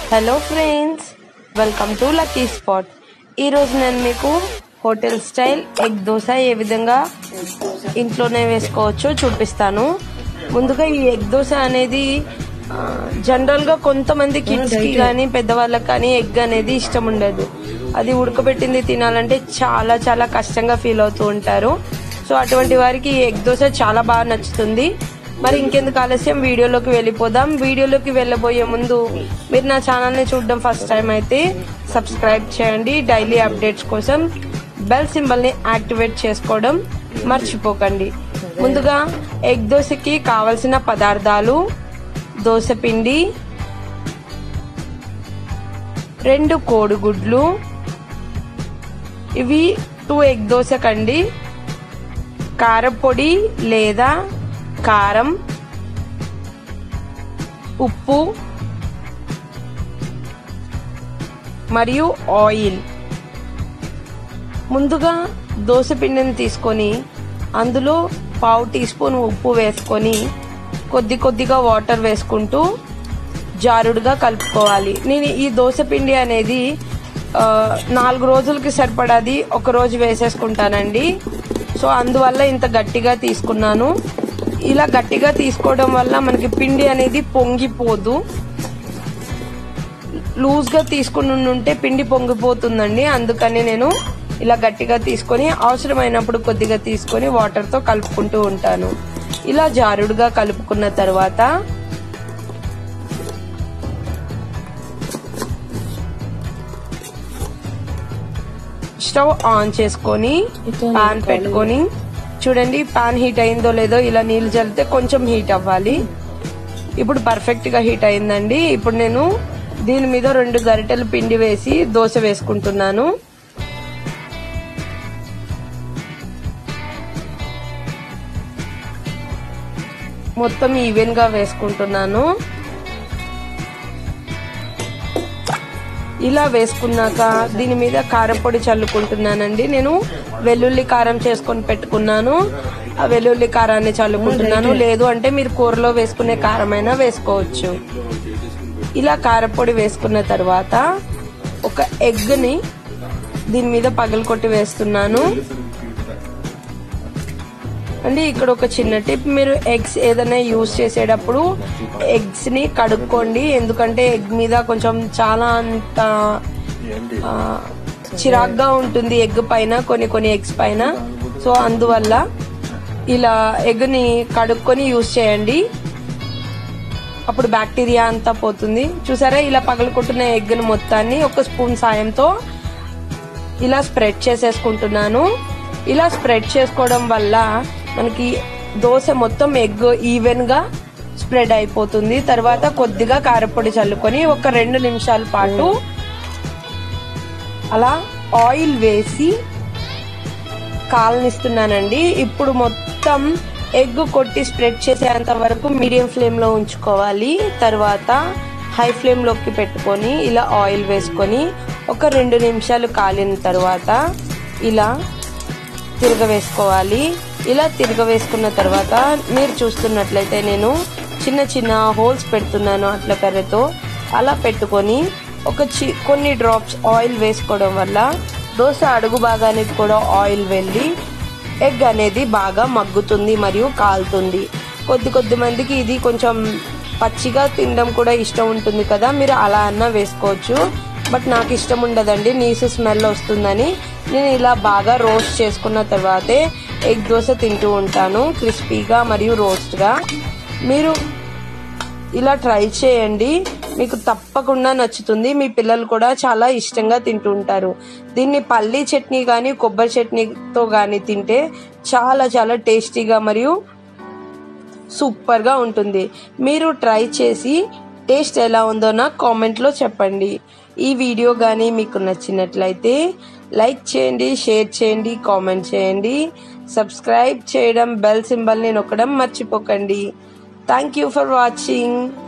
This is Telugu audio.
hello friends welcome to lucky spot ఈరోజు నేను మీకు హోటల్ స్టైల్ ఎగ్ దోశ ఏ విధంగా ఇంట్లోనే వేసుకోవచ్చో చూపిస్తాను ముందుగా ఈ ఎగ్ దోశ అనేది ఆ, జనరల్గా కొంతమంది కిడ్స్కి కానీ పెద్దవాళ్ళకి కానీ ఎగ్ అనేది ఇష్టం ఉండదు అది ఉడకబెట్టింది తినాలంటే చాలా చాలా కష్టంగా ఫీల్ అవుతూ ఉంటారు సో అటువంటి వారికి ఈ ఎగ్ దోశ చాలా బాగా నచ్చుతుంది మరి ఇంకెందుకు ఆలస్యం వీడియోలోకి వెళ్ళిపోదాం వీడియోలోకి వెళ్ళబోయే ముందు మీరు నా ఛానల్ని చూడడం ఫస్ట్ టైం అయితే సబ్స్క్రైబ్ చేయండి డైలీ అప్డేట్స్ కోసం బెల్ సింబల్ని యాక్టివేట్ చేసుకోవడం మర్చిపోకండి ముందుగా ఎగ్ దోశకి కావలసిన పదార్థాలు దోశ పిండి రెండు కోడిగుడ్లు ఇవి టూ ఎగ్ దోశకండి కారపొడి లేదా కారం ఉప్పు మరియు ఆయిల్ ముందుగా దోశ పిండిని తీసుకొని అందులో పావు టీ స్పూన్ ఉప్పు వేసుకొని కొద్ది కొద్దిగా వాటర్ వేసుకుంటూ జారుడుగా కలుపుకోవాలి నేను ఈ దోశ పిండి అనేది ఆ, నాలుగు రోజులకి సరిపడాది ఒక రోజు వేసేసుకుంటానండి సో అందువల్ల ఇంత గట్టిగా తీసుకున్నాను ఇలా గట్టిగా తీసుకోవడం వల్ల మనకి పిండి అనేది పొంగిపోదు లూజ్ గా తీసుకుని ఉంటే పిండి పొంగిపోతుందండి అందుకని నేను ఇలా గట్టిగా తీసుకొని అవసరమైనప్పుడు కొద్దిగా తీసుకొని వాటర్ తో కలుపుకుంటూ ఉంటాను ఇలా జారుడుగా కలుపుకున్న తర్వాత స్టవ్ ఆన్ చేసుకొని పాన్ పెట్టుకొని చూడండి పాన్ హీట్ అయిందో లేదో ఇలా నీళ్లు చల్లితే కొంచెం హీట్ అవ్వాలి ఇప్పుడు పర్ఫెక్ట్ గా హీట్ అయిందండి ఇప్పుడు నేను దీని మీద రెండు గరిటెలు పిండి వేసి దోశ వేసుకుంటున్నాను మొత్తం ఈవెన్ గా వేసుకుంటున్నాను ఇలా వేసుకున్నాక దీని మీద కారపొడి చల్లుకుంటున్నానండి నేను వెల్లుల్లి కారం చేసుకొని పెట్టుకున్నాను ఆ వెల్లుల్లి కారాన్ని చల్లుకుంటున్నాను లేదు అంటే మీరు కూరలో వేసుకునే కారమైనా వేసుకోవచ్చు ఇలా కారపొడి వేసుకున్న తర్వాత ఒక ఎగ్ ని దీని మీద పగలకొట్టి వేస్తున్నాను అండి ఇక్కడ ఒక చిన్న టిప్ మీరు ఎగ్స్ ఏదైనా యూజ్ చేసేటప్పుడు ఎగ్స్ ని కడుక్కోండి ఎందుకంటే ఎగ్ మీద కొంచెం చాలా అంత ఆ, చిరాగ్గా ఉంటుంది ఎగ్ పైన కొన్ని కొన్ని ఎగ్స్ పైన సో అందువల్ల ఇలా ఎగ్ ని కడుక్కొని యూజ్ చేయండి అప్పుడు బ్యాక్టీరియా అంతా పోతుంది చూసారా ఇలా పగలకొట్టిన ఎగ్ ని మొత్తాన్ని ఒక స్పూన్ సాయంతో ఇలా స్ప్రెడ్ చేసేసుకుంటున్నాను ఇలా స్ప్రెడ్ చేసుకోవడం వల్ల మనకి దోశ మొత్తం ఎగ్ ఈవెన్ గా స్ప్రెడ్ అయిపోతుంది తర్వాత కొద్దిగా కారపొడి చల్లుకొని ఒక రెండు నిమిషాల పాటు అలా ఆయిల్ వేసి కాలనిస్తున్నానండి ఇప్పుడు మొత్తం ఎగ్ కొట్టి స్ప్రెడ్ చేసేంత వరకు మీడియం ఫ్లేమ్ లో ఉంచుకోవాలి తర్వాత హై ఫ్లేమ్ లోకి పెట్టుకొని ఇలా ఆయిల్ వేసుకొని ఒక రెండు నిమిషాలు కాలిన తర్వాత ఇలా తిరగవేసుకోవాలి ఇలా తిరగవేసుకున్న తర్వాత మీరు చూస్తున్నట్లయితే నేను చిన్న చిన్న హోల్స్ పెడుతున్నాను అట్ల కర్రతో అలా పెట్టుకొని ఒక చి కొన్ని డ్రాప్స్ ఆయిల్ వేసుకోవడం వల్ల దోశ అడుగు భాగానికి కూడా ఆయిల్ వెళ్ళి ఎగ్ అనేది బాగా మగ్గుతుంది మరియు కాలుతుంది కొద్ది కొద్ది మందికి ఇది కొంచెం పచ్చిగా తినడం కూడా ఇష్టం ఉంటుంది కదా మీరు అలా అన్నా వేసుకోవచ్చు బట్ నాకు ఇష్టం ఉండదండి నీసు స్మెల్ వస్తుందని నేను ఇలా బాగా రోస్ట్ చేసుకున్న తర్వాతే ఎగ్ దోశ తింటూ ఉంటాను క్రిస్పీగా మరియు రోస్ట్గా మీరు ఇలా ట్రై చేయండి మీకు తప్పకుండా నచ్చుతుంది మీ పిల్లలు కూడా చాలా ఇష్టంగా తింటూ ఉంటారు దీన్ని పల్లీ చట్నీ కానీ కొబ్బరి చట్నీతో కానీ తింటే చాలా చాలా టేస్టీగా మరియు సూపర్గా ఉంటుంది మీరు ట్రై చేసి టేస్ట్ ఎలా ఉందో నాకు కామెంట్లో చెప్పండి ఈ వీడియో కానీ మీకు నచ్చినట్లయితే లైక్ చేయండి షేర్ చేయండి కామెంట్ చేయండి సబ్స్క్రైబ్ చేయడం బెల్ సింబల్ని నొక్కడం మర్చిపోకండి థ్యాంక్ యూ ఫర్ వాచింగ్